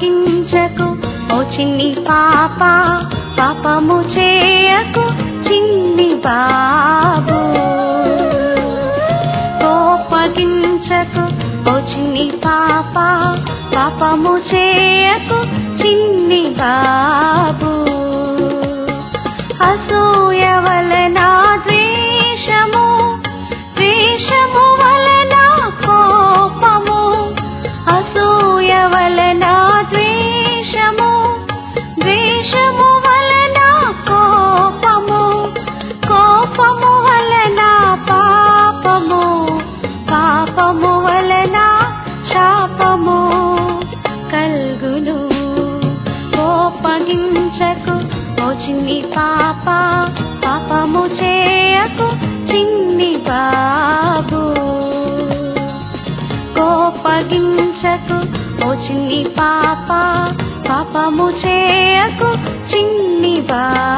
కోపగించకు ఓ చిన్ని పాప పాపము చేయకు చిన్ని బాబు కోపగించకు ఓ చిన్ని పాప పాపము చేయకు చిన్ని బాబు అసూయ వలన ద్వేషము ద్వేషము వలన కోపము అసూయ వలన ద్వేషము ద్వేషము వలన కోపము కోపము వలన పాపము పాపము వలన శాపము కల్గును కోపగించకు ఓ చిన్ని పాప పాపము చేయకు చిన్ని బాబు కోపగించకు ఓ చిన్ని పాప పాపము చేయకు చిన్ని బాబు